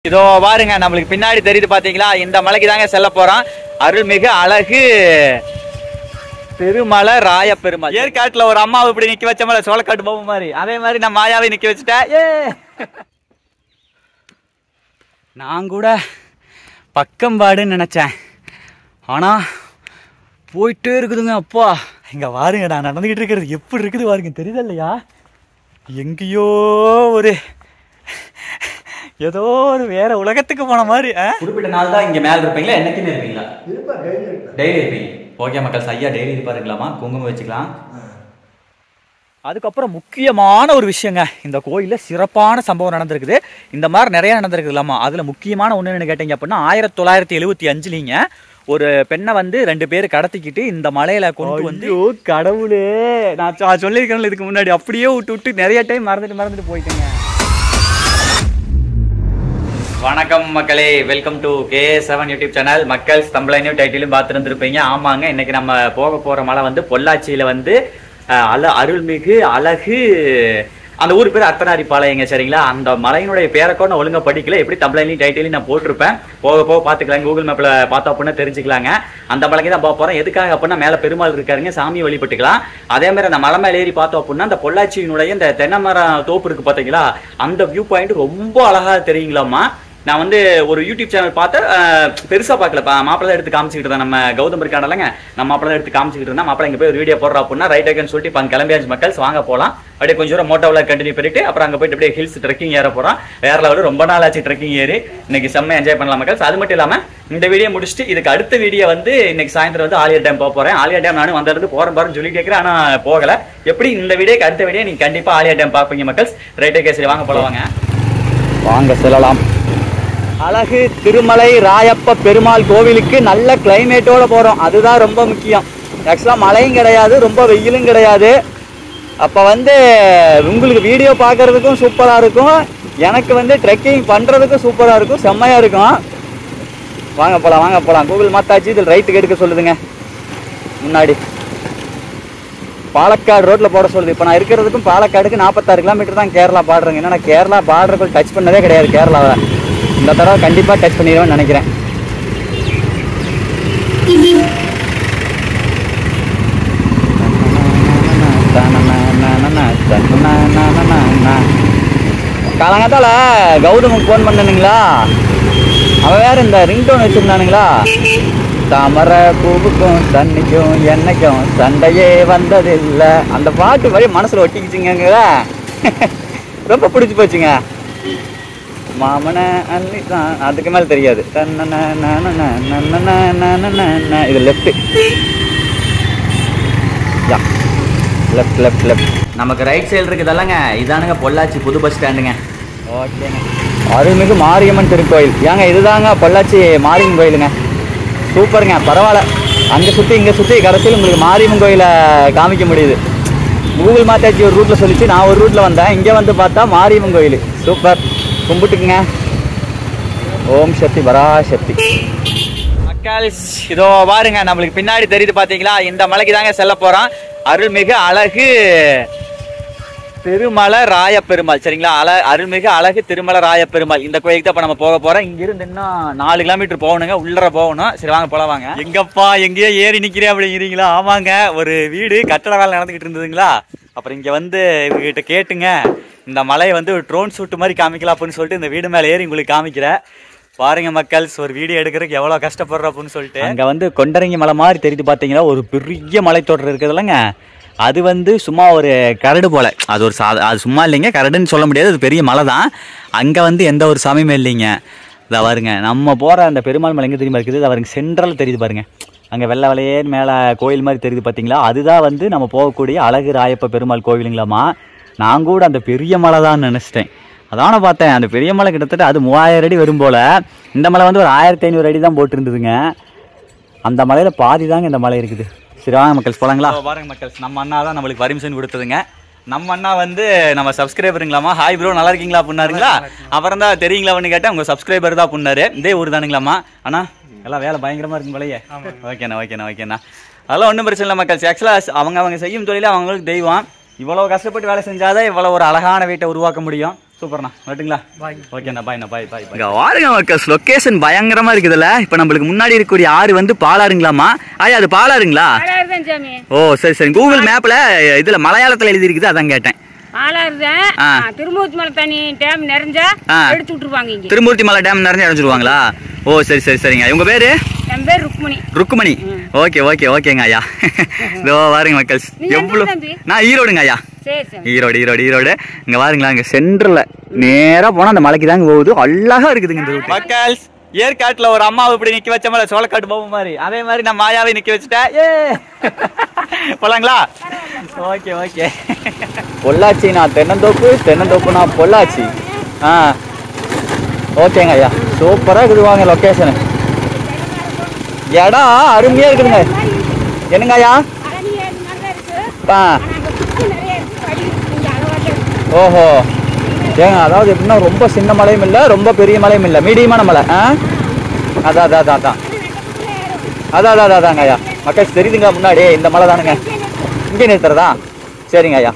இதோ பாருங்க நம்மளுக்கு பின்னாடி தெரியுது பாத்தீங்களா இந்த மலைக்கு தாங்க செல்ல போறோம் அருள்மிகு அழகு திருமலை ராய பெருமாள் ஏற்காட்டுல ஒரு அம்மாவை இப்படி நிக்க வச்ச மேல சோளக்காட்டு பாபு மாதிரி அதே மாதிரி நான் மாயாவை நிக்க வச்சுட்டேன் ஏ நான் கூட பக்கம்பாடுன்னு நினைச்சேன் ஆனா போயிட்டே இருக்குதுங்க அப்பா இங்க பாருங்க நான் நடந்துகிட்டு இருக்கிறது எப்படி இருக்குது பாருங்க தெரியுதா இல்லையா எங்கேயோ ஒரு ஏதோ ஒரு வேற உலகத்துக்கு போன மாதிரி குறிப்பிட்ட நாள் தான் இங்க மேல இருப்பீங்களா என்னைக்குமே இருப்பீங்களா டெய்லி இருப்பீங்க ஓகே மக்கள் ஐயா டெய்லி இருப்பாருங்களாமா குங்குமம் வச்சுக்கலாம் அதுக்கப்புறம் முக்கியமான ஒரு விஷயங்க இந்த கோயிலில் சிறப்பான சம்பவம் நடந்திருக்குது இந்த மாதிரி நிறைய நடந்திருக்குதுலாமா அதில் முக்கியமான ஒன்று என்ன கேட்டீங்க அப்படின்னா ஆயிரத்தி தொள்ளாயிரத்தி எழுபத்தி அஞ்சுலிங்க ஒரு பெண்ணை வந்து ரெண்டு பேர் கடத்திக்கிட்டு இந்த மலையில கொண்டு வந்து கடவுளே நான் சொ- சொல்லியிருக்கேன்ல இதுக்கு முன்னாடி அப்படியே விட்டு விட்டு நிறைய டைம் மறந்துட்டு மறந்துட்டு போயிட்டேங்க வணக்கம் மக்களே welcome to K seven YouTube channel மக்கள் ஸ்தம்பளைனையும் டைட்டிலும் பார்த்துருந்துருப்பீங்க ஆமாங்க இன்னைக்கு நம்ம போக போற மலை வந்து பொள்ளாச்சியில வந்து அஹ், அல அருள்மிகு அழகு அந்த ஊர் பேர் அர்த்தநாரி பாளையங்க சரிங்களா அந்த மலையினுடைய பேரை கூட நான் ஒழுங்கா படிக்கல எப்படி தமிழ்லையும் டைட்டிலையும் நான் போட்டிருப்பேன் போக போக பார்த்துக்கலாம் கூகுள் மேப்ல பார்த்தோம் அப்படின்னா தெரிஞ்சுக்கலாங்க அந்த மலைக்கு தான் போக போறோம் எதுக்காக அப்படின்னா மேல பெருமாள் இருக்காருங்க சாமி வழிபட்டுக்கலாம் அதே மாதிரி அந்த மலை மேல ஏறி பார்த்தோம் அப்படின்னா அந்த பொள்ளாச்சியினுடைய இந்த தென்னை மரம் தோப்பு இருக்கு பாத்தீங்களா அந்த வியூ பாயிண்ட் ரொம்ப அழகா தெரியுங்களாமா நான் வந்து ஒரு யூடியூப் சேனல் பார்த்து அஹ், பெருசா பார்க்கல பா- மாப்பிள்ளை எடுத்து காமிச்சிக்கிட்டு தான் நம்ம கௌதம் இருக்கானலங்க நம்ம மாப்பிள்ளை எடுத்து காமிச்சிக்கிட்டு இருந்தா மாப்பிள்ளை இங்க போய் ஒரு வீடியோ போடுறா அப்படின்னா ரைட் ஐக்கன் சொல்லிட்டு இப்போ அங்க கிளம்பியாச்சு மக்கள்ஸ் வாங்க போலாம் அப்படியே கொஞ்சம் தூரம் மோட்டோவில் கண்டினியூ பண்ணிட்டு அப்புறம் அங்க போயிட்டு அப்படியே ஹில்ஸ் ட்ரெக்கிங் ஏற போறோம் வேற லெவலில் ரொம்ப நாள் ஆச்சு ட்ரெக்கிங் ஏறி இன்னைக்கு செம்ம என்ஜாய் பண்ணலாம் மக்கள்ஸ் அது மட்டும் இல்லாம இந்த வீடியோ முடிச்சுட்டு இதுக்கு அடுத்த வீடியோ வந்து இன்னைக்கு சாயந்தரம் வந்து ஆலியா டேம் போக போறேன் ஆலியா டேம் நானும் வந்திருந்து போறேன் பாருன்னு சொல்லி கேட்கிறேன் ஆனா போகல எப்படி இந்த வீடியோக்கு அடுத்த வீடியோ நீங்க கண்டிப்பா ஆலியா டேம் பார்ப்பீங்க மக்கள்ஸ் ரைட் கேசரி வாங்க போல வாங்க வாங்க செல்லலாம் அழகு திருமலை ராயப்ப பெருமாள் கோவிலுக்கு நல்ல கிளைமேட்டோட போகிறோம் அதுதான் ரொம்ப முக்கியம் ஆக்சுவலாக மழையும் கிடையாது ரொம்ப வெயிலும் கிடையாது அப்போ வந்து உங்களுக்கு வீடியோ பார்க்கறதுக்கும் சூப்பராக இருக்கும் எனக்கு வந்து ட்ரெக்கிங் பண்ணுறதுக்கும் சூப்பராக இருக்கும் செம்மையாக இருக்கும் வாங்க போகலாம் வாங்க போகலாம் கூகுள் மாத்தாச்சு இதில் ரைட்டுக்கு எடுக்க சொல்லுதுங்க முன்னாடி பாலக்காடு ரோட்டில் போட சொல்லுது இப்போ நான் இருக்கிறதுக்கும் பாலக்காடுக்கு நாற்பத்தாறு கிலோமீட்டர் தான் கேரளா பார்டருங்க ஏன்னா நான் கேரளா பார்டருக்குள் டச் பண்ணதே கிடையாது கேரளாவை இந்த தடவை கண்டிப்பாக டச் பண்ணிடுவேன்னு நினைக்கிறேன் காலங்காத்தால கௌதமுக்கு ஃபோன் பண்ணனுங்களா அவன் வேற இந்த ரிங்டோன் வச்சிருந்தானுங்களா தாமரை பூவுக்கும் தண்ணிக்கும் என்னைக்கும் சண்டையே வந்ததில்லை அந்த பாட்டு வரை மனசுல ஒட்டிக்கிச்சுங்க ரொம்ப பிடிச்சி போச்சுங்க மாமன அள்ளி தான் அதுக்கு மேல தெரியாது தன்னன நனன நனன நனன ந. இது லெஃப்ட் லெஃப்ட் லெஃப்ட் லெஃப்ட் நமக்கு ரைட் சைடு இருக்குதல்லங்க இதானுங்க பொள்ளாச்சி புது பஸ் ஸ்டாண்டுங்க ஓகேங்க அருள்மிகு மாரியம்மன் திருக்கோயில் ஏங்க இதுதாங்க பொள்ளாச்சி மாரியம்மன் கோயிலுங்க சூப்பருங்க பரவாயில்ல அங்கே சுற்றி இங்கே சுற்றி கடைசியில் உங்களுக்கு மாரியம்மன் கோயிலை காமிக்க முடியுது கூகுள் மாத்தாச்சி ஒரு ரூட்டில் சொல்லிச்சு நான் ஒரு ரூட்டில் வந்தேன் இங்கே வந்து பார்த்தா மாரியம்மன் கோயில் சூப்பர் கும்பிட்டுக்குங்க ஓம் சக்தி பராசக்தி மக்கள் இதோ பாருங்க நம்மளுக்கு பின்னாடி தெரியுது பாத்தீங்களா இந்த மலைக்கு தாங்க செல்ல போறோம் அருள்மிகு அழகு திருமலை ராய பெருமாள் சரிங்களா அல அருள்மிகு அழகு திருமலை ராய பெருமாள் இந்த கோயிலுக்கு தான் இப்ப நம்ம போக போறோம் இங்க இருந்து இன்னும் நாலு கிலோமீட்டர் போகணுங்க உள்ளர போகணும் சரி வாங்க போலாம் வாங்க எங்கப்பா எங்கேயோ ஏறி நிக்கிறேன் அப்படிங்கிறீங்களா ஆமாங்க ஒரு வீடு கட்டட வேலை நடந்துகிட்டு இருந்ததுங்களா அப்புறம் இங்க வந்து இவங்ககிட்ட கேட்டுங்க இந்த மலையை வந்து ஒரு ட்ரோன் ஷூட் மாதிரி காமிக்கலாம் அப்படின்னு சொல்லிட்டு இந்த வீடு மேலே ஏறி உங்களுக்கு காமிக்கிறேன் பாருங்க மக்கள்ஸ் ஒரு வீடியோ எடுக்கிறதுக்கு எவ்வளோ கஷ்டப்படுறோம் அப்படின்னு சொல்லிட்டு அங்கே வந்து கொண்டரங்கி மலை மாதிரி தெரியுது பார்த்தீங்கன்னா ஒரு பெரிய மலைத்தொடர் இருக்குதுல்லங்க அது வந்து சும்மா ஒரு கரடு போல அது ஒரு சாதா அது சும்மா இல்லைங்க கரடுன்னு சொல்ல முடியாது அது பெரிய மலை தான் அங்கே வந்து எந்த ஒரு சாமியுமே இல்லைங்க இதை பாருங்க நம்ம போகிற அந்த பெருமாள் மலை எங்கே தெரியுமா இருக்குது அது அவருக்கு சென்ட்ரல் தெரியுது பாருங்க அங்கே வெள்ளை வெள்ளையேன்னு மேலே கோயில் மாதிரி தெரியுது பார்த்தீங்களா அதுதான் வந்து நம்ம போகக்கூடிய அழகு ராயப்ப பெருமாள் கோவிலுங்களாமா நான் கூட அந்த பெரிய மலை தான் நினச்சிட்டேன் அதான பார்த்தேன் அந்த பெரிய மலை கிட்டத்தட்ட அது மூவாயிரம் அடி வரும் போல் இந்த மலை வந்து ஒரு ஆயிரத்தி ஐநூறு அடி தான் போட்டிருந்ததுங்க அந்த மலையில் பாதி தாங்க இந்த மலை இருக்குது சரி வாங்க மக்கள்ஸ் போலாங்களா பாருங்க மக்கள்ஸ் நம்ம அண்ணா தான் நம்மளுக்கு பர்மிஷன் கொடுத்ததுங்க நம்ம அண்ணா வந்து நம்ம சப்ஸ்கிரைபருங்களாமா ஹாய் ப்ரோ நல்லா இருக்கீங்களா அப்படின்னாருங்களா அப்புறம் தான் தெரியுங்களான்னு கேட்டேன் உங்கள் சப்ஸ்கிரைபர் தான் அப்படின்னாரு இதே ஊர் தானுங்களாமா அண்ணா எல்லாம் வேலை பயங்கரமாக இருக்கும் போலயே ஓகேண்ணா ஓகேண்ணா ஓகேண்ணா அதெல்லாம் ஒன்றும் பிரச்சனை இல்லை மக்கள்ஸ் ஆக்சுவலாக அவங்க அவங்க செய்யும் தொழில அவங்களுக்கு தெய்வம் இவ்வளோ கஷ்டப்பட்டு வேலை செஞ்சாதான் இவ்வளோ ஒரு அழகான வீட்டை உருவாக்க முடியும் சூப்பர்ண்ணா வரட்டுங்களா ஓகேண்ணா பாய்ண்ணா பாய் பாய் இங்க வாருங்க மக்கள்ஸ் லொக்கேஷன் பயங்கரமா இருக்குதுல்ல இப்போ நம்மளுக்கு முன்னாடி இருக்கக்கூடிய ஆறு வந்து பாலாறுங்களாமா ஆயா அது பாலாறுங்களா பாலாறுதான் சாமி ஓ சரி சரி கூகுள் மேப்ல இதுல மலையாளத்துல எழுதி இருக்குது அதான் கேட்டேன் பாலாறுதான் ஆ. திருமூர்த்தி மலை தண்ணி டேம் நிறைஞ்சா ஆ. எடுத்து விட்டுருவாங்க இங்க திருமூர்த்தி மலை டேம் நிறைஞ்சு அடைஞ்சிருவாங்களா ஓ சரி சரி சரிங்க உங்க பேரு என் பேர் ருக்மணி ருக்குமணி ஓகே ஓகே ஓகேங்க ஐயா இதோ பாருங்க மக்கள்ஸ் நீங்க எந்த எவ்வளோ தம்பி? நான் ஈரோடுங்க ஐயா சரி சாமி ஈரோடு ஈரோடு ஈரோடு இங்க பாருங்களா இங்க சென்டர்ல நேரா போனா அந்த மலைக்கு தாங்க போகுது அழகா இருக்குதுங்க இந்த ரூட் மக்கள்ஸ் ஏற்காட்டுல ஒரு அம்மாவை இப்படி நிக்க வச்ச மாதிரி சோளக்காட்டு பாபு மாதிரி அதே மாதிரி நான் மாயாவை நிக்க வச்சுட்டேன் ஏ போலாங்களா ஓகே ஓகே பொள்ளாச்சி நான் தென்னந்தோப்பு தென்னந்தோப்பு நான் பொள்ளாச்சி ஆ ஓகேங்க ஐயா சூப்பரா இருக்குது வாங்க லொக்கேஷனு இடம் அருமையா இருக்குதுங்க என்னங்க ஐயா ஆ ஓஹோ ஏங்க அதாவது எப்படின்னா ரொம்ப சின்ன மலையும் இல்லை ரொம்ப பெரிய மலையும் இல்லை மீடியமான மலை ஆ அதான் அதான் அதான் அதான் அதான் அதான் அதான் அதாங்க ஐயா மக்கள் தெரியுதுங்க முன்னாடி இந்த மலை தானுங்க இங்கே நிறுத்துறதா சரிங்க ஐயா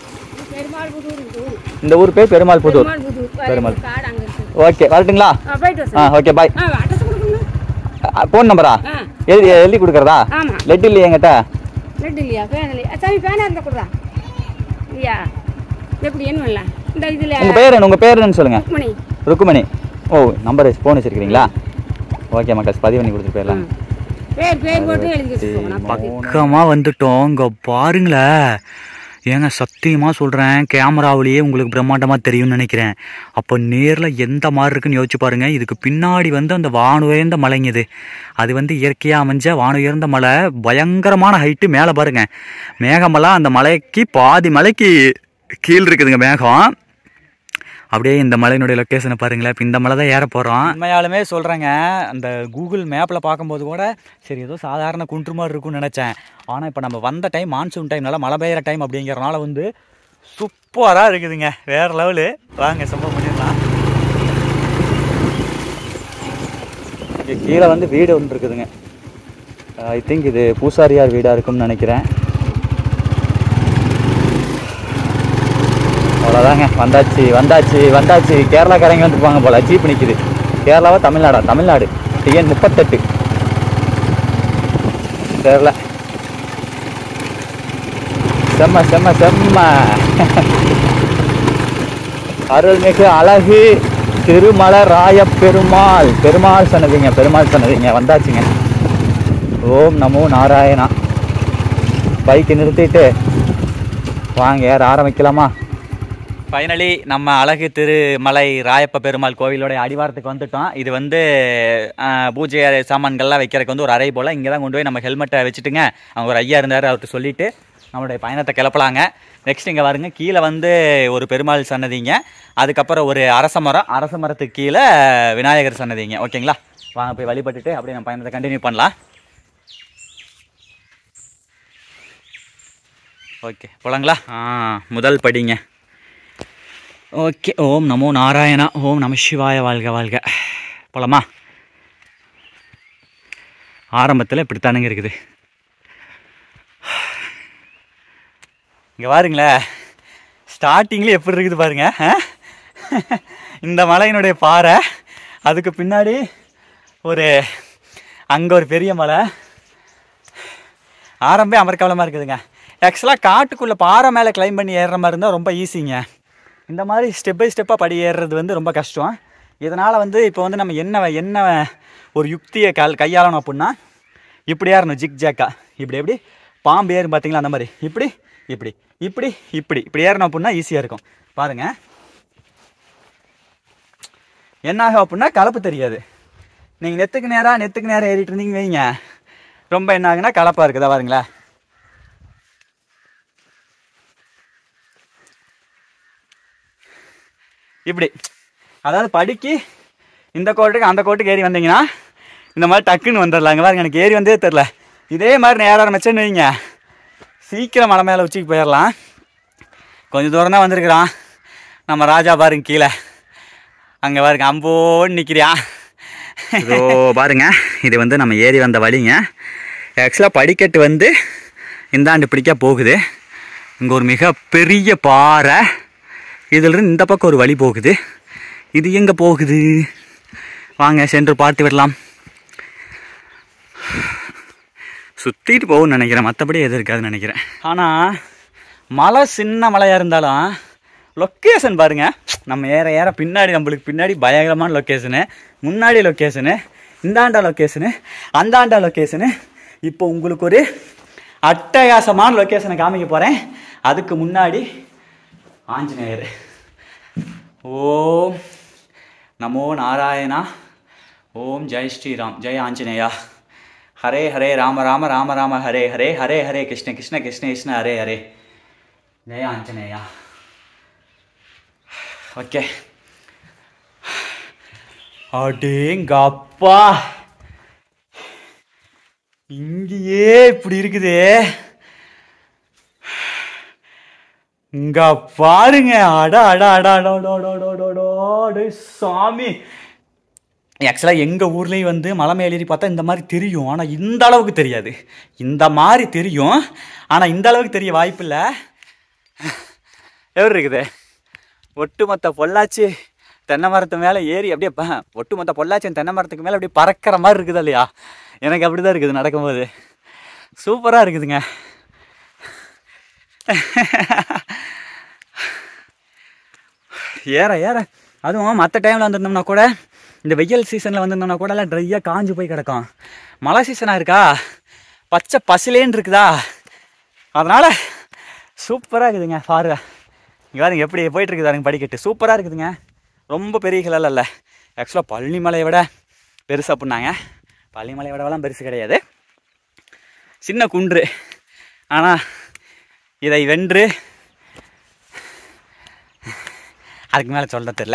இந்த ஊர் பேர் பெருமாள் புதூர் பெருமாள். ஓகே வரட்டுங்களா ஆ ஓகே பாய் ஃபோன் நம்பரா ஆ. எழுதி எழுதி கொடுக்குறதா ஆமா லெட் இல்லையா என்கிட்ட லட்டு இல்லையா பேன் இல்லையா சாமி பேனா இருந்தா கொடுறா இல்லையா எப்படி என்ன பண்ணலாம் இந்த இதுல உங்க பேர் என்ன உங்க பேர் என்னன்னு சொல்லுங்க ருக்மணி ருக்குமணி ஓ நம்பர் ஃபோன் வச்சிருக்கீங்களா ஓகே மக்கள் பதிவு பண்ணி கொடுத்துட்டு போயிடலாம் பேர் பேர் போட்டு எழுதி வச்சுக்கோங்க நான் பார்த்து பக்கமாக வந்துட்டோம் இங்கே பாருங்களேன் ஏங்க சத்தியமாக சொல்கிறேன் கேமராவிலேயே உங்களுக்கு பிரம்மாண்டமாக தெரியும்னு நினைக்கிறேன் அப்போ நேரில் எந்த மாதிரி இருக்குன்னு யோசிச்சு பாருங்க இதுக்கு பின்னாடி வந்து அந்த வானுயர்ந்த மலைங்க இது அது வந்து இயற்கையாக அமைஞ்ச வானுயர்ந்த மலை பயங்கரமான ஹைட்டு மேலே பாருங்க மேகமெல்லாம் அந்த மலைக்கு பாதி மலைக்கு கீழ் இருக்குதுங்க மேகம் அப்படியே இந்த மலையினுடைய லொக்கேஷனை பாருங்களேன் இப்போ இந்த மலை தான் ஏற போகிறோம் உண்மையாலுமே சொல்கிறேங்க அந்த கூகுள் மேப்பில் பார்க்கும்போது கூட சரி ஏதோ சாதாரண குன்று மாதிரி இருக்கும்னு நினச்சேன் ஆனால் இப்போ நம்ம வந்த டைம் மான்சூன் டைம்னால மழை பெய்கிற டைம் அப்படிங்கிறனால வந்து சூப்பராக இருக்குதுங்க வேறு லெவலு வாங்க சம்பவம் பண்ணிடலாம் இங்கே கீழே வந்து வீடு ஒன்று இருக்குதுங்க ஐ திங்க் இது பூசாரியார் வீடாக இருக்கும்னு நினைக்கிறேன் அவ்வளோதாங்க வந்தாச்சு வந்தாச்சு வந்தாச்சு கேரளாக்காரங்க வந்துருப்பாங்க போல ஜீப் நிற்குது கேரளாவா தமிழ்நாடா தமிழ்நாடு டிஎன் முப்பத்தெட்டு தெரில செம்ம செம்ம செம்ம அருள்மிகு அழகு திருமல ராய பெருமாள் பெருமாள் சொன்னதுங்க பெருமாள் சொன்னதுங்க வந்தாச்சுங்க ஓம் நமோ நாராயணா பைக்கு நிறுத்திட்டு வாங்க யார் ஆரம்பிக்கலாமா ஃபைனலி நம்ம அழகு திருமலை ராயப்ப பெருமாள் கோவிலோட அடிவாரத்துக்கு வந்துட்டோம் இது வந்து ஆஹ், பூஜை அறை சாமான்கள்லாம் வைக்கிறதுக்கு வந்து ஒரு அறை போல் இங்கே தான் கொண்டு போய் நம்ம ஹெல்மெட்டை வச்சுட்டுங்க அவங்க ஒரு ஐயா இருந்தார் அவர்கிட்ட சொல்லிட்டு நம்மளுடைய பயணத்தை கிளப்பலாங்க நெக்ஸ்ட் இங்கே பாருங்க கீழே வந்து ஒரு பெருமாள் சன்னதிங்க அதுக்கப்புறம் ஒரு அரச மரம் அரச மரத்துக்கு கீழே விநாயகர் சன்னதிங்க ஓகேங்களா வாங்க போய் வழிபட்டுட்டு அப்படியே நம்ம பயணத்தை கண்டினியூ பண்ணலாம் ஓகே போலாங்களா ஆ முதல் படிங்க ஓகே ஓம் நமோ நாராயணா ஓம் நம சிவாய வாழ்க வாழ்க போலாமா ஆரம்பத்தில் இப்படித்தானுங்க இருக்குது இங்கே பாருங்களேன் ஸ்டார்டிங்கில் எப்படி இருக்குது பாருங்க ஆ? இந்த மலையினுடைய பாறை அதுக்கு பின்னாடி ஒரு அங்கே ஒரு பெரிய மலை ஆரம்பமே அமர்க்கவலமாக இருக்குதுங்க ஆக்சுவலாக காட்டுக்குள்ளே பாறை மேலே கிளைம் பண்ணி ஏறுற மாதிரி இருந்தால் ரொம்ப ஈஸிங்க இந்த மாதிரி ஸ்டெப் பை ஸ்டெப்பாக படி ஏறுறது வந்து ரொம்ப கஷ்டம் இதனால் வந்து இப்போ வந்து நம்ம என்ன என்ன ஒரு யுக்தியை கல் கையாளணும் அப்படின்னா இப்படி ஏறணும் ஜிக் ஜாக்கா இப்படி எப்படி பாம்பு ஏறும் பார்த்தீங்களா அந்த மாதிரி இப்படி இப்படி இப்படி இப்படி இப்படி ஏறணும் அப்படின்னா ஈஸியாக இருக்கும் பாருங்கள் என்ன ஆகும் அப்படின்னா கலப்பு தெரியாது நீங்கள் நெத்துக்கு நேராக நெத்துக்கு நேரம் ஏறிட்டு இருந்தீங்க வைங்க ரொம்ப என்ன ஆகுனா கலப்பாக இருக்குதா பாருங்களேன் இப்படி அதாவது படிக்கு இந்த கோட்டுக்கு அந்த கோட்டுக்கு ஏறி வந்தீங்கன்னா இந்த மாதிரி டக்குன்னு வந்துடலாங்க பாருங்க எனக்கு ஏறி வந்தே தெரில இதே மாதிரி நேர ஆரம்பிச்சேன்னு வைங்க சீக்கிரம் மலை மேலே உச்சிக்கு போயிடலாம் கொஞ்சம் தூரம் தான் வந்திருக்கிறான் நம்ம ராஜா பாருங்க கீழே அங்கே பாருங்க அம்போன்னு நிற்கிறியான் இதோ பாருங்க இது வந்து நம்ம ஏறி வந்த வழிங்க ஆக்சுவலாக படிக்கட்டு வந்து இந்தாண்டு பிடிக்க போகுது இங்கே ஒரு மிகப்பெரிய பாறை இதிலிருந்து இந்த பக்கம் ஒரு வழி போகுது இது எங்கே போகுது வாங்க சென்று பார்த்து விடலாம் சுற்றிட்டு போகும்னு நினைக்கிறேன் மற்றபடி எதுவும் இருக்காதுன்னு நினைக்கிறேன் ஆனால் மலை சின்ன மலையாக இருந்தாலும் லொக்கேஷன் பாருங்க நம்ம ஏற ஏற பின்னாடி நம்மளுக்கு பின்னாடி பயங்கரமான லொக்கேஷனு முன்னாடி லொக்கேஷனு இந்தாண்டா லொக்கேஷனு அந்தாண்டா லொக்கேஷனு இப்போ உங்களுக்கு ஒரு அட்டகாசமான லொக்கேஷனை காமிக்க போகிறேன் அதுக்கு முன்னாடி ஆஞ்சநேயர் ஓம் நமோ நாராயணா ஓம் ஜெய் ஸ்ரீராம் ஜெய் ஆஞ்சநேயா ஹரே ஹரே ராம ராம ராம ராம ஹரே ஹரே ஹரே ஹரே கிருஷ்ண கிருஷ்ண கிருஷ்ண கிருஷ்ண ஹரே ஹரே ஜெய ஆஞ்சநேயா ஓகே அடேங்கப்பா இங்கேயே இப்படி இருக்குது இங்க பாருங்க அட அட அட அட அட அட அட அட அட அடே சாமி ஆக்சுவலாக எங்கள் ஊர்லேயும் வந்து மலை மேல் ஏறி பார்த்தா இந்த மாதிரி தெரியும் ஆனால் இந்த அளவுக்கு தெரியாது இந்த மாதிரி தெரியும் ஆனால் இந்த அளவுக்கு தெரிய வாய்ப்பில்லை எவர் இருக்குது ஒட்டுமொத்த பொள்ளாச்சி தென்னை மரத்து மேலே ஏறி அப்படியே ப ஒட்டுமொத்த பொள்ளாச்சி தென்னை மரத்துக்கு மேலே அப்படியே பறக்கிற மாதிரி இருக்குது இல்லையா எனக்கு அப்படி தான் இருக்குது நடக்கும்போது சூப்பராக இருக்குதுங்க ஏற ஏற அதுவும் மற்ற டைமில் வந்திருந்தோம்னா கூட இந்த வெயில் சீசனில் வந்திருந்தோம்னா கூட எல்லாம் ட்ரையாக காஞ்சு போய் கிடக்கும் மழை சீசனாக இருக்கா பச்சை பசிலேன்னு இருக்குதா அதனால் சூப்பராக இருக்குதுங்க பாருங்க இங்கே பாருங்க எப்படி போயிட்டு இருக்குது பாருங்க படிக்கட்டு சூப்பராக இருக்குதுங்க ரொம்ப பெரிய கிளல் இல்லை ஆக்சுவலாக பழனி மலையை விட பெருசு அப்படின்னாங்க பழனி மலையை விடவெல்லாம் பெருசு கிடையாது சின்ன குன்று ஆனால் இதை வென்று அதுக்கு மேலே சொல்ல தெரியல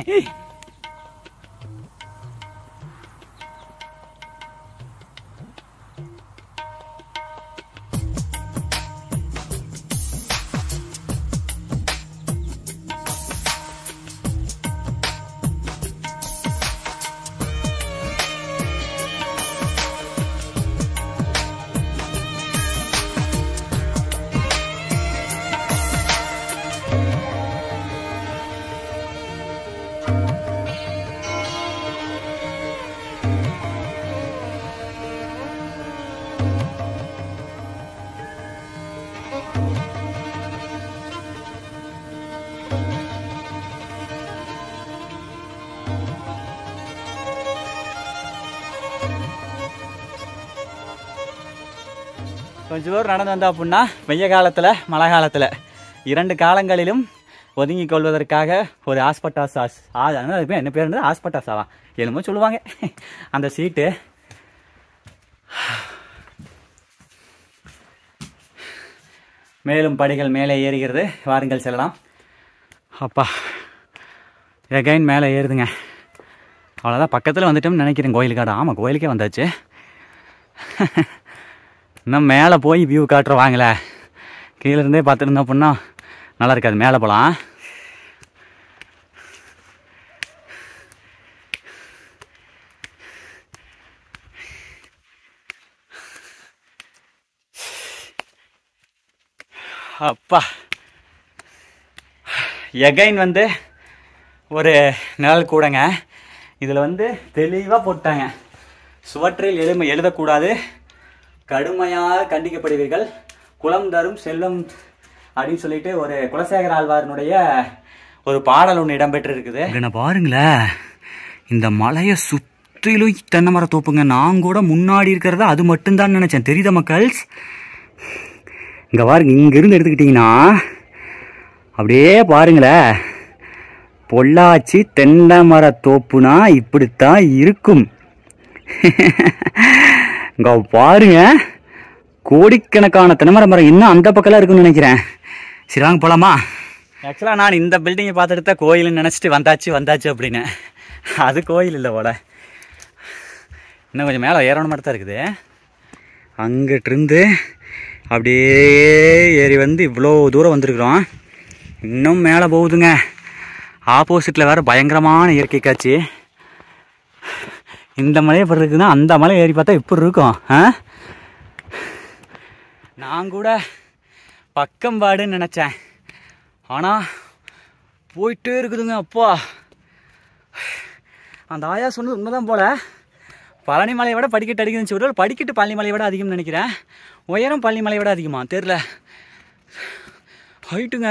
கொஞ்சம் தூரம் நடந்து வந்தா அப்படின்னா வெய்ய காலத்தில் மழை காலத்தில் இரண்டு காலங்களிலும் ஒதுங்கிக் கொள்வதற்காக ஒரு ஹாஸ்பட்டாஸ் ஆஸ் ஆ அதான் அது பேர் என்ன பேர் இருந்தது ஹாஸ்பட்டாஸாவா என்னமோ சொல்லுவாங்க அந்த சீட்டு மேலும் படிகள் மேலே ஏறுகிறது வாருங்கள் செல்லலாம் அப்பா எகைன் மேலே ஏறுதுங்க அவ்வளோதான் பக்கத்தில் வந்துட்டோம்னு நினைக்கிறேன் கோயிலுக்காடு ஆமாம் கோயிலுக்கே வந்தாச்சு இன்னும் மேலே போய் வியூ காட்டுறோம் வாங்கல கீழே இருந்தே பார்த்துருந்தோம் அப்படின்னா நல்லா இருக்காது மேலே போகலாம் அப்பா எகைன் வந்து ஒரு நிழல் கூடங்க இதில் வந்து தெளிவாக போட்டாங்க சுவற்றில் எழும எழுதக்கூடாது கடுமையாக கண்டிக்கப்படுவீர்கள் குலம் தரும் செல்வம் அப்படின்னு சொல்லிட்டு ஒரு குலசேகர ஆழ்வாரனுடைய ஒரு பாடல் ஒன்று இடம்பெற்றிருக்குது என்ன பாருங்களேன் இந்த மலையை சுற்றிலும் தென்னை மர தோப்புங்க நான் கூட முன்னாடி இருக்கிறத அது மட்டும்தான் நினைச்சேன் தெரியுதா மக்கள்ஸ் இங்க பாருங்க இங்கிருந்து எடுத்துக்கிட்டீங்கன்னா அப்படியே பாருங்களேன் பொள்ளாச்சி தென்னை மர தோப்புனா இப்படித்தான் இருக்கும் இங்க பாருங்க கோடிக்கணக்கான தென்னைமர மரம் இன்னும் அந்த பக்கம்லாம் இருக்குன்னு நினைக்கிறேன் சரி வாங்க போலாமா ஆக்சுவலாக நான் இந்த பில்டிங்கை பார்த்துட்டு தான் கோயில்னு நினச்சிட்டு வந்தாச்சு வந்தாச்சு அப்படின்னு அது கோயில் இல்லை போல இன்னும் கொஞ்சம் மேலே ஏறணும் மட்டும் தான் இருக்குது அங்கிட்டிருந்து அப்படியே ஏறி வந்து இவ்வளோ தூரம் வந்திருக்கிறோம் இன்னும் மேலே போகுதுங்க ஆப்போசிட்டில் வேறு பயங்கரமான இயற்கை காட்சி இந்த மலை எப்படி இருக்குன்னா அந்த மலை ஏறி பார்த்தா எப்படி இருக்கும் ஆ நான் கூட பக்கம்பாடுன்னு நினச்சேன் ஆனால் போயிட்டே இருக்குதுங்க அப்பா அந்த ஆயா சொன்னது உண்மைதான் போல பழனி மலையை விட படிக்கட்டு அடிக்குதுன்னு சொல்லி படிக்கட்டு பழனி மலையை விட அதிகம்னு நினைக்கிறேன் உயரம் பழனி மலையை விட அதிகமா தெரில ஹைட்டுங்க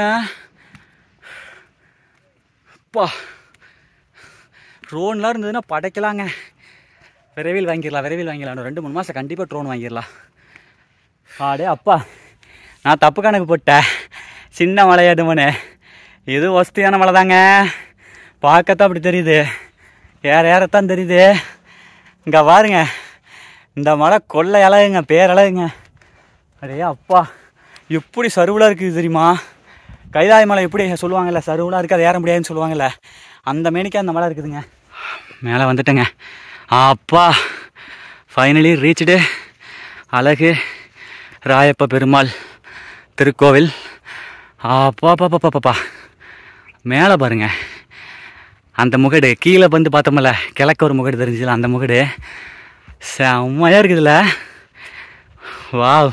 அப்பா ட்ரோன்லாம் இருந்ததுன்னா படைக்கலாங்க விரைவில் வாங்கிடலாம் விரைவில் வாங்கிடலாம் இன்னும் ரெண்டு மூணு மாதம் கண்டிப்பாக ட்ரோன் வாங்கிடலாம் ஆடே அப்பா நான் தப்பு கணக்கு போட்டேன் சின்ன மலை எதுமனு இது வசதியான மலை தாங்க பார்க்கத்தான் அப்படி தெரியுது ஏற ஏறத்தான் தெரியுது இங்கே பாருங்க இந்த மலை கொள்ளை அழகுங்க பேரழகுங்க அடே அப்பா எப்படி சருவலாக இருக்குது தெரியுமா கைலாய மலை எப்படி சொல்லுவாங்கல்ல சருவலாக இருக்குது அது ஏற முடியாதுன்னு சொல்லுவாங்கல்ல அந்த மேனிக்கே அந்த மலை இருக்குதுங்க மேலே வந்துட்டேங்க அப்பா ஃபைனலி ரீச்டு அழகு ராயப்ப பெருமாள் திருக்கோவில் அப்பா பாப்பா பாப்பாப்பா மேலே பாருங்க அந்த முகடு கீழே வந்து பார்த்தோம்ல கிழக்கு ஒரு முகடு தெரிஞ்சுல அந்த முகடு செம்மையாக இருக்குதுல்ல வாவ்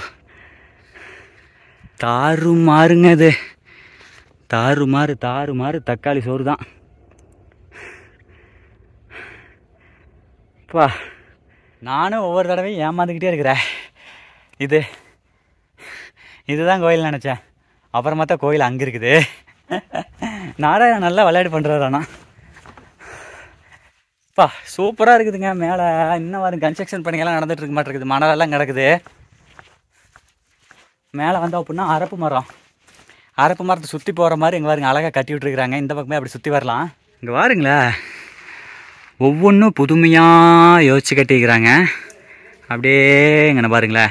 தாறுமாறுங்க இது தாறுமாறு தாறுமாறு தக்காளி சோறு தான் பா நானும் ஒவ்வொரு தடவையும் ஏமாந்துக்கிட்டே இருக்கிறேன் இது இதுதான் கோயில் நினச்சேன் அப்புறம் பார்த்தா கோயில் அங்கே இருக்குது நாராயணன் நல்லா விளையாட்டு பண்ணுறாரு ஆனால் பா சூப்பராக இருக்குதுங்க மேலே இன்னும் வரும் கன்ஸ்ட்ரக்ஷன் பணிகள்லாம் நடந்துட்டு இருக்க மாட்டேங்குது மணலெல்லாம் கிடக்குது மேலே வந்தோம் அப்படின்னா அரப்பு மரம் அரப்பு மரத்தை சுற்றி போகிற மாதிரி இங்கே பாருங்க அழகாக கட்டி விட்டுருக்குறாங்க இந்த பக்கமே அப்படி சுற்றி வரலாம் இங்கே பாருங்களேன் ஒவ்வொன்றும் புதுமையாக யோசிச்சு கட்டிக்கிறாங்க அப்படியே இங்கே பாருங்களேன்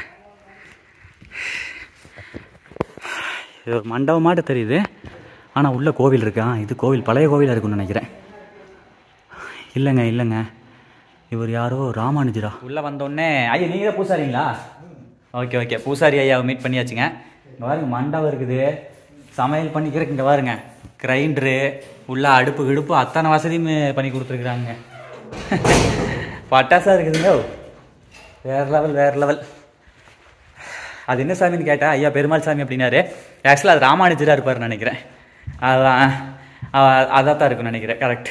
இது ஒரு மண்டபமாட்ட தெரியுது ஆனால் உள்ள கோவில் இருக்கா இது கோவில் பழைய கோவிலாக இருக்கும்னு நினைக்கிறேன் இல்லைங்க இல்லைங்க இவர் யாரோ ராமானுஜரா உள்ளே வந்தோடனே ஐயா நீங்கள் பூசாரிங்களா ஓகே ஓகே பூசாரி ஐயாவை மீட் பண்ணியாச்சுங்க இங்கே பாருங்க மண்டபம் இருக்குது சமையல் பண்ணிக்கிறதுக்கு இங்கே பாருங்க கிரைண்டரு உள்ள அடுப்பு கிடுப்பு அத்தனை வசதியும் பண்ணி கொடுத்துருக்குறாங்க பட்டாசா இருக்குதுங்க வேற லெவல் வேற லெவல் அது என்ன சாமின்னு கேட்டா ஐயா பெருமாள் சாமி அப்படின்னாரு ஆக்சுவலாக அது ராமானுஜராக இருப்பார்னு நினைக்கிறேன் அதான் அதான் தான் இருக்கும்னு நினைக்கிறேன் கரெக்ட்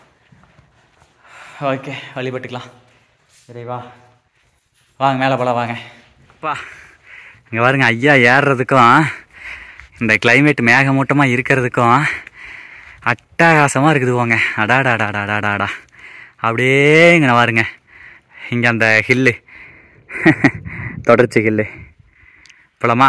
ஓகே வழிபட்டுக்கலாம் இறைவா வாங்க மேலே போலாம் வாங்க அப்பா இங்கே பாருங்க ஐயா ஏறுறதுக்கும் இந்த கிளைமேட் மேகமூட்டமாக இருக்கிறதுக்கும் அட்டகாசமாக இருக்குது போங்க அடாடாடாடாடாடாடா அப்படியே இங்கே பாருங்க இங்கே அந்த ஹில்லு தொடர்ச்சி ஹில்லு போலாமா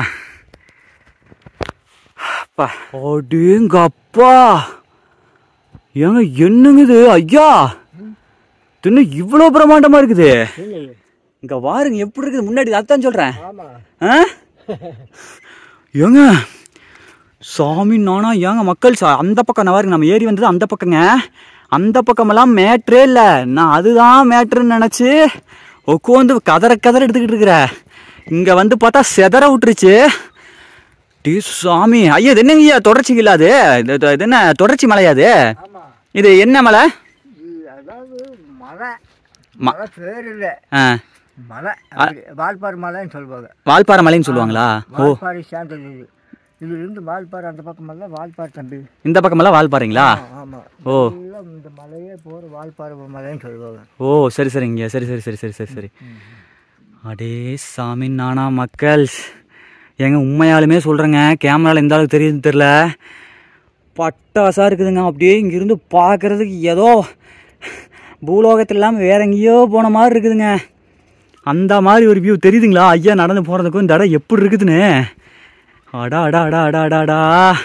அப்பா அப்படிங்க அப்பா ஏங்க என்னங்க இது ஐயா தின்னு இவ்வளோ பிரம்மாண்டமாக இருக்குது இங்க பாருங்க எப்படி இருக்குது முன்னாடி அதான் சொல்றேன் ஆ? ஏங்க சாமி நானா ஏங்க மக்கள் சா- அந்த பக்கம் நான் பாருங்க நம்ம ஏறி வந்தது அந்த பக்கங்க அந்த பக்கமெல்லாம் மேட்ரே இல்லை நான் அதுதான் மேட்ருன்னு நினச்சி உட்காந்து கதற கதற எடுத்துக்கிட்டு இருக்கிற இங்கே வந்து பார்த்தா செதற விட்டுருச்சு டி சாமி ஐயா இது என்னங்க ஐயா தொடர்ச்சி இல்லாது இது இது- இது என்ன தொடர்ச்சி மலையாது இது என்ன மலை இது அதாவது மலை ம- மலை பேர் இல்லை ஆ மலை அப்படி வால்பாறை மலைன்னு சொல்லுவாங்க வால்பாறை மலைன்னு சொல்லுவாங்களா ஓ வால்பாறை சேர்ந்தது இது இதுலேருந்து வால்பாறை அந்த பக்கமெல்லாம் வால்பாறை தம்பி இந்த பக்கமெல்லாம் வால்பாறைங்களா ஆமாம் ஓ எல்லாம் இந்த மலையே போகிற வால்பாறை மலைன்னு சொல்லுவாங்க ஓ சரி சரிங்க சரி சரி சரி சரி சரி சரி அடே சாமி நானா மக்கள் ஏங்க உண்மையாலுமே சொல்கிறேங்க கேமராவில் எந்த அளவுக்கு தெரியுதுன்னு தெரில பட்டாசாக இருக்குதுங்க அப்படியே இங்கிருந்து பார்க்குறதுக்கு ஏதோ பூலோகத்தில் இல்லாமல் வேற எங்கேயோ போன மாதிரி இருக்குதுங்க அந்த மாதிரி ஒரு வியூ தெரியுதுங்களா ஐயா நடந்து போகிறதுக்கும் இந்த இடம் எப்படி இருக்குதுன்னு அடா அடா அடா அடா அடா அடா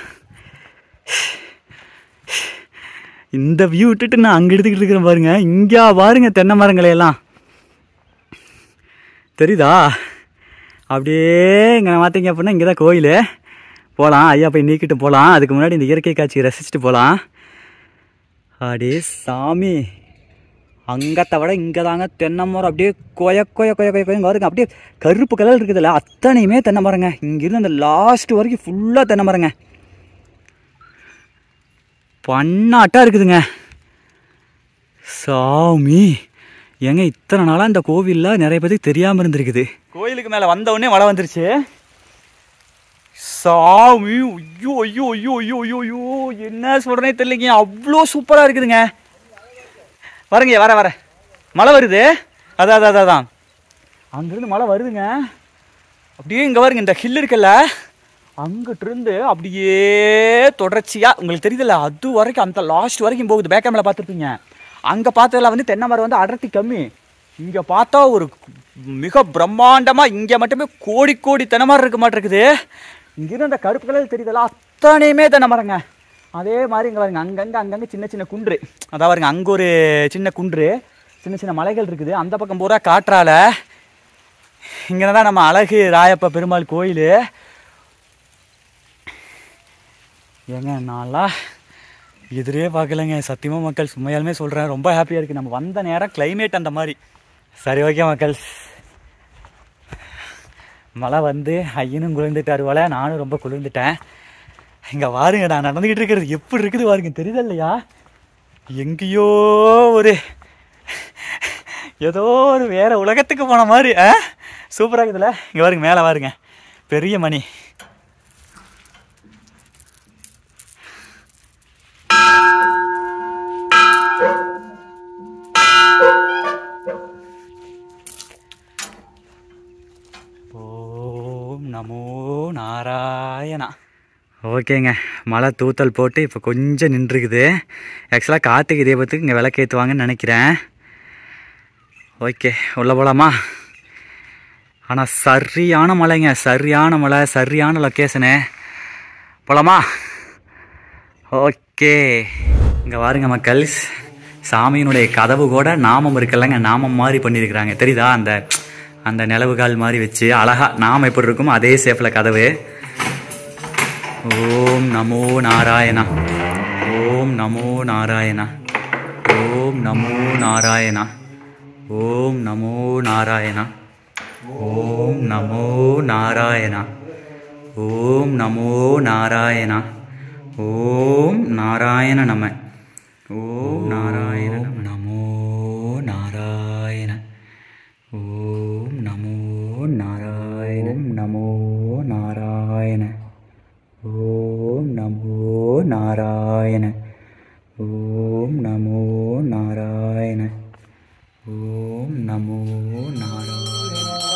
இந்த வியூ விட்டுட்டு நான் அங்கே எடுத்துக்கிட்டு இருக்கிறேன் பாருங்க இங்கே பாருங்க தென்னை மரங்களை எல்லாம் தெரியுதா அப்படியே இங்கே பார்த்தீங்க அப்படின்னா இங்கே தான் கோயில் போகலாம் ஐயா போய் நீக்கிட்டு போகலாம் அதுக்கு முன்னாடி இந்த இயற்கை காட்சியை ரசிச்சுட்டு போகலாம் அடே சாமி அங்கத்தை விட இங்கே தாங்க தென்னை மரம் அப்படியே கொய கொய கொய கொய கொயங்க வருங்க அப்படியே கருப்பு கலர் இருக்குதுல்ல அத்தனையுமே தென்னை மரங்க இங்கிருந்து அந்த லாஸ்ட் வரைக்கும் ஃபுல்லாக தென்னை மரங்க பண்ணாட்டா இருக்குதுங்க சாமி ஏங்க இத்தனை நாளாக இந்த கோவிலில் நிறைய பேருக்கு தெரியாமல் இருந்திருக்குது கோயிலுக்கு மேலே வந்த உடனே மழை வந்துருச்சு சாமி ஐயோ ஐயோ ஐயோ ஐயோ ஐயோ ஐயோ என்ன சொல்றேனே தெரியலைங்க அவ்வளோ சூப்பராக இருக்குதுங்க வரங்க வர வர மழை வருது அதான் அதான் அதான், அதான் அங்கேருந்து மழை வருதுங்க அப்படியே இங்கே பாருங்க இந்த ஹில் இருக்குல்ல அங்கிட்டு இருந்து அப்படியே தொடர்ச்சியாக உங்களுக்கு தெரியுதுல்ல அது வரைக்கும் அந்த லாஸ்ட் வரைக்கும் போகுது பேக் கேமரா பார்த்துருப்பீங்க அங்கே பார்த்ததுல வந்து தென்னை மரம் வந்து அடர்த்தி கம்மி இங்கே பார்த்தா ஒரு மிக பிரம்மாண்டமாக இங்கே மட்டுமே கோடி கோடி தென்னை மரம் இருக்க மாட்டிருக்குது இங்கிருந்து அந்த கருப்பு கலர் தெரியுதுல்ல அத்தனையுமே தென்னை மரங்க அதே மாதிரி இங்கே பாருங்க அங்கங்கே அங்கங்கே சின்ன சின்ன குன்று அதான் பாருங்க அங்கே ஒரு சின்ன குன்று சின்ன சின்ன மலைகள் இருக்குது அந்த பக்கம் பூரா காற்றால இங்கே தான் நம்ம அழகு ராயப்ப பெருமாள் கோயில் ஏங்க நான்லாம் எதிரே பார்க்கலங்க சத்தியமாக மக்கள் சும்மையாலுமே சொல்கிறேன் ரொம்ப ஹாப்பியாக இருக்குது நம்ம வந்த நேரம் climate அந்த மாதிரி சரி ஓகே மக்கள் மழை வந்து ஐயனும் குளிர்ந்துட்டாரு போல நானும் ரொம்ப குளிர்ந்துட்டேன் இங்கே பாருங்க நான் நடந்துக்கிட்டு இருக்கிறது எப்படி இருக்குது பாருங்க தெரியுதா இல்லையா எங்கேயோ ஒரு ஏதோ ஒரு வேற உலகத்துக்கு போன மாதிரி ஆ சூப்பராக இருக்குதுல்ல இங்கே பாருங்க மேலே பாருங்க பெரிய மணி ஓம் நமோ நாராயணா ஓகேங்க மழை தூத்தல் போட்டு இப்போ கொஞ்சம் நின்றுக்குது ஆக்சுவலாக கார்த்திகை தீபத்துக்கு இங்கே விளக்கேற்றுவாங்கன்னு நினைக்கிறேன் ஓகே உள்ள போகலாமா ஆனால் சரியான மழைங்க சரியான மழை சரியான லொக்கேஷனு போகலாமா ஓகே இங்கே பாருங்க மக்கள் சாமியினுடைய கதவு கூட நாமம் இருக்குல்லங்க நாமம் மாதிரி பண்ணியிருக்கிறாங்க தெரியுதா அந்த அந்த நிலவுகால் மாதிரி வச்சு அழகா நாமம் எப்படி இருக்குமோ அதே ஷேப்பில் கதவு ஓம் நமோ நாராயணா ஓம் நமோ நாராயணா ஓம் நமோ நாராயணா ஓம் நமோ நாராயணா ஓம் நமோ நாராயணா ஓம் நமோ நாராயணா ஓம் நாராயண நம ஓம் நாராயண நம நமோ நாராயண ஓம் நமோ நாராயண நமோ நாராயண ஓம் நமோ நாராயண ஓம் நமோ நாராயண ஓம் நமோ நாராயண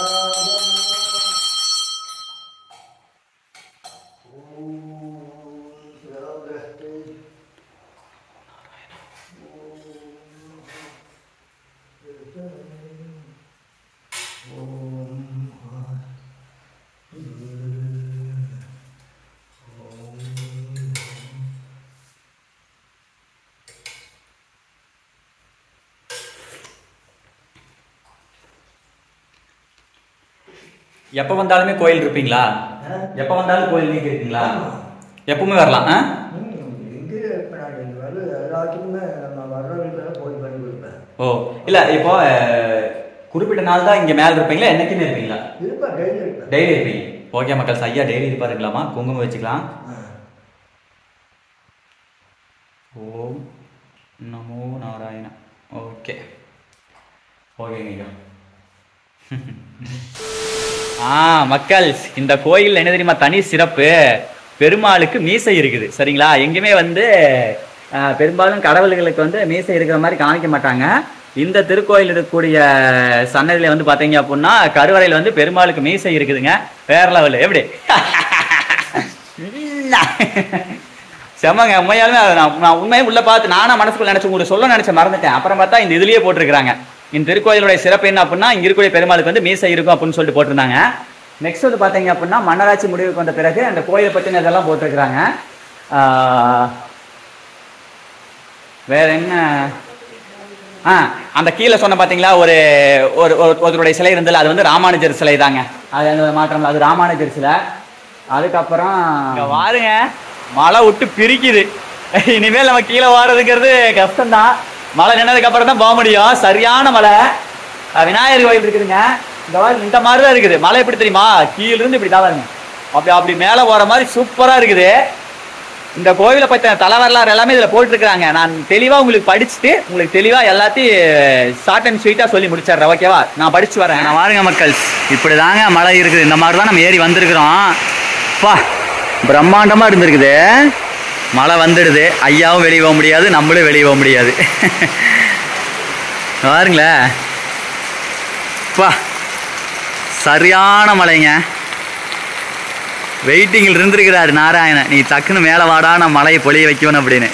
எப்போ வந்தாலுமே கோயில் இருப்பீங்களா எப்போ வந்தாலும் கோயில் நீங்க இருக்கீங்களா எப்பவுமே வரலாம் ஆ எங்கே இருப்பேன் நான் இங்கே வர எல்லாத்துக்குமே நம்ம வர்றவங்களுக்கெல்லாம் போய் பண்ணி கொடுப்பேன் ஓ இல்ல இப்போ அஹ், குறிப்பிட்ட நாள் தான் இங்க மேல இருப்பீங்களா என்னைக்குமே இருப்பீங்களா இருப்பேன் டெய்லி இருப்பேன் டெய்லி இருப்பீங்க ஓகே மக்கள் ஐயா டெய்லி இருப்பாருங்களாமா குங்குமம் வச்சுக்கலாம் ஆ. ஓம் நமோ நாராயண ஓகே ஓகேங்க ஐயா ஆ மக்கள் இந்த கோயில் என்ன தெரியுமா தனி சிறப்பு பெருமாளுக்கு மீசை இருக்குது சரிங்களா எங்கேயுமே வந்து ஆ, பெரும்பாலும் கடவுள்களுக்கு வந்து மீசை இருக்கிற மாதிரி காமிக்க மாட்டாங்க இந்த திருக்கோயில் இருக்கக்கூடிய சன்னதியில வந்து பாத்தீங்க அப்படின்னா கருவறையில வந்து பெருமாளுக்கு மீசை இருக்குதுங்க வேற லெவல் எப்படி செம்மங்க உண்மையாலுமே அதை நான் நான் உண்மையை உள்ள பார்த்து நானா மனசுக்குள்ள நினைச்சு உங்களுக்கு சொல்ல நினைச்ச மறந்துட்டேன் அப்புறம் பார்த்தா இந்த இதுலயே போட்டிருக்காங்க இந்த திருக்கோயிலுடைய சிறப்பு என்ன அப்படின்னா இங்க இருக்கக்கூடிய பெருமாளுக்கு வந்து மீசை இருக்கும் அப்படின்னு சொல்லிட்டு போட்டிருந்தாங்க நெக்ஸ்ட் வந்து பாத்தீங்க அப்படின்னா மன்னராட்சி முடிவுக்கு வந்த பிறகு அந்த கோயிலை பத்தின இதெல்லாம் போட்டிருக்கிறாங்க ஆஹ், வேற என்ன ஆ அந்த கீழே சொன்ன பாத்தீங்களா ஒரு ஒரு ஒரு- ஒருத்தருடைய சிலை இருந்ததுல அது வந்து ராமானுஜர் சிலை தாங்க அது அந்த மாற்றம் இல்ல, அது ராமானுஜர் சிலை அதுக்கப்புறம் இங்க பாருங்க மழை விட்டு பிரிக்குது இனிமேல் நம்ம கீழே வாரதுங்கிறது கஷ்டம்தான் மழை நின்னதுக்கு அப்புறம் தான் போக முடியும் சரியான மழை அஹ் விநாயகர் கோயில் இருக்குதுங்க இந்த மாதிரி இந்த மாதிரி தான் இருக்குது மழை எப்படி தெரியுமா கீழ இருந்து இப்படி தான் பாருங்க அப்படி அப்படி மேலே போற மாதிரி சூப்பரா இருக்குது இந்த கோவிலை பற்றின தலைவரலாறு எல்லாமே இதில் போட்டிருக்கிறாங்க நான் தெளிவாக உங்களுக்கு படிச்சுட்டு உங்களுக்கு தெளிவாக எல்லாத்தையும் ஷார்ட் அண்ட் ஸ்வீட்டாக சொல்லி முடிச்சிடுறேன் ஓகேவா நான் படிச்சு வரேன் நான் பாருங்க மக்கள் இப்படி தாங்க மழை இருக்குது இந்த மாதிரி தான் நம்ம ஏறி வந்திருக்கிறோம் பா பிரம்மாண்டமாக இருந்திருக்குது மழை வந்துடுது ஐயாவும் வெளியே போக முடியாது நம்மளும் வெளியே போக முடியாது பாருங்களேன் பா சரியான மழைங்க வெயிட்டிங்கில் இருந்திருக்கிறாரு நாராயணன் நீ டக்குன்னு மேலே வாடா நான் மழையை பொழிய வைக்கணும் அப்படின்னு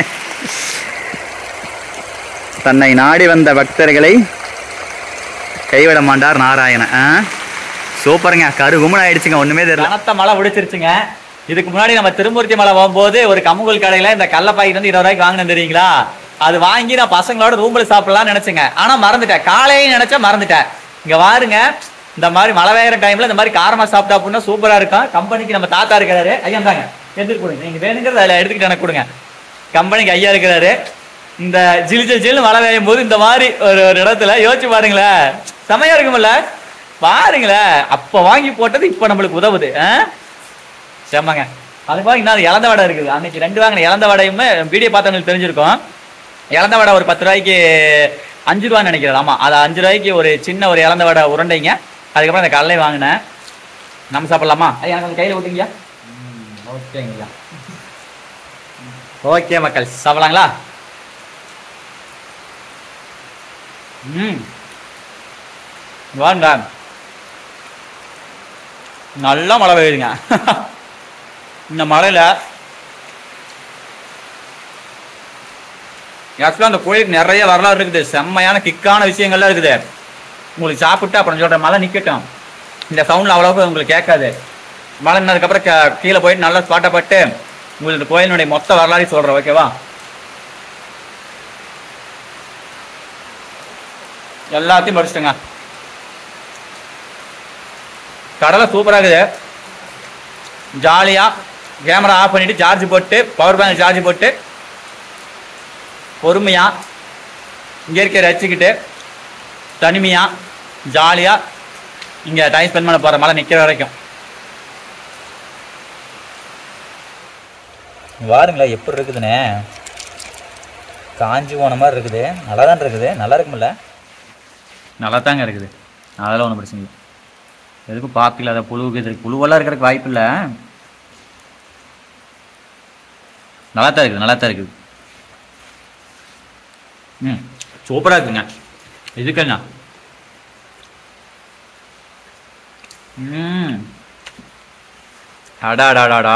தன்னை நாடி வந்த பக்தர்களை கைவிட மாட்டார் நாராயணன் ஆ? சூப்பருங்க கருகுமன் ஆயிடுச்சுங்க ஒண்ணுமே தெரியல கனத்த மழை பிடிச்சிருச்சுங்க இதுக்கு முன்னாடி நம்ம திருமூர்த்தி மலை போகும்போது ஒரு கமுகல் கடையில இந்த கடல பாக்கெட் வந்து இருபது ரூபாய்க்கு வாங்கினேன் தெரியுங்களா அது வாங்கி நான் பசங்களோட ரூம்ல சாப்பிடலாம்னு நினைச்சேங்க ஆனா மறந்துட்டேன் காலையும் நினைச்சா மறந்துட்டேன் இங்க பாருங்க இந்த மாதிரி மழை பெய்யுற டைம்ல இந்த மாதிரி காரமா சாப்பிட்டா அப்படின்னா சூப்பரா இருக்கும் கம்பெனிக்கு நம்ம தாத்தா இருக்கிறாரு ஐயா தாங்க எடுத்துட்டு கொடுங்க நீங்க வேணுங்கிறத அதில் எடுத்துக்கிட்டு எனக்கு கொடுங்க கம்பெனிக்கு ஐயா இருக்கிறாரு இந்த ஜில் ஜில் ஜில் மழை பெய்யும் போது இந்த மாதிரி ஒரு ஒரு இடத்துல யோசிச்சு பாருங்களேன் செமையா இருக்கும்ல பாருங்களேன் அப்ப வாங்கி போட்டது இப்ப நம்மளுக்கு உதவுது ஆ? செம்மங்க அது மாதிரி இன்னும் இழந்த வடை இருக்குது அன்னைக்கு ரெண்டு வாங்கின இழந்த வடையுமே வீடியோ பார்த்தவங்களுக்கு தெரிஞ்சிருக்கும் இழந்த வடை ஒரு பத்து ரூபாய்க்கு அஞ்சு ரூபான்னு நினைக்கிறேன் ஆமா அது அஞ்சு ரூபாய்க்கு ஒரு சின்ன ஒரு இழந்த வடை உருண்டைங்க அதுக்கப்புறம் அந்த கடலை வாங்கினேன் நம்ம சாப்பிடலாமா ஐயா எனக்கு கையில் விட்டுங்கய்யா ஓகேங்கய்யா ஓகே மக்கள் சாப்பிடலாங்களா ம் வாங்க நல்லா மழை பெய்யுதுங்க இந்த மழையில ஆக்சுவலாக அந்த கோயிலுக்கு நிறைய வரலாறு இருக்குது செம்மையான கிக்கான விஷயங்கள்லாம் இருக்குது உங்களுக்கு சாப்பிட்டு அப்புறம் சொல்கிறேன் மழை நிற்கட்டும் இந்த சவுண்டில் அவ்வளோக்கு உங்களுக்கு கேட்காது மழை நின்னதுக்கப்புறம் கே- கீழே போயிட்டு நல்லா ஸ்பாட்டப்பட்டு உங்களுக்கு இந்த கோயிலினுடைய மொத்த வரலாறையும் சொல்கிறேன் ஓகேவா எல்லாத்தையும் படிச்சிட்டேங்க கடலை சூப்பராக இருக்குது ஜாலியாக கேமரா ஆஃப் பண்ணிட்டு சார்ஜ் போட்டு பவர் பேங்க் சார்ஜ் போட்டு பொறுமையாக இயற்கையை ரசிச்சுக்கிட்டு தனிமையாக ஜாலியாக இங்கே டைம் ஸ்பெண்ட் பண்ண போகிற மழை நிற்கிற வரைக்கும் வாருங்களேன் எப்படி இருக்குதுண்ணே காஞ்சி போன மாதிரி இருக்குது நல்லா தான் இருக்குது நல்லா இருக்குமில்ல நல்லா தாங்க இருக்குது அதெல்லாம் ஒன்றும் பிரச்சனை இல்லை எதுக்கும் பாப்பில அதை புழுவுக்கு இது புழுவெல்லாம் இருக்கிறதுக்கு வாய்ப்பு இல்லை நல்லா தான் இருக்குது நல்லா தான் இருக்குது ம் சூப்பராக இருக்குங்க இதுக்கு என்ன ம் அடாடாடாடா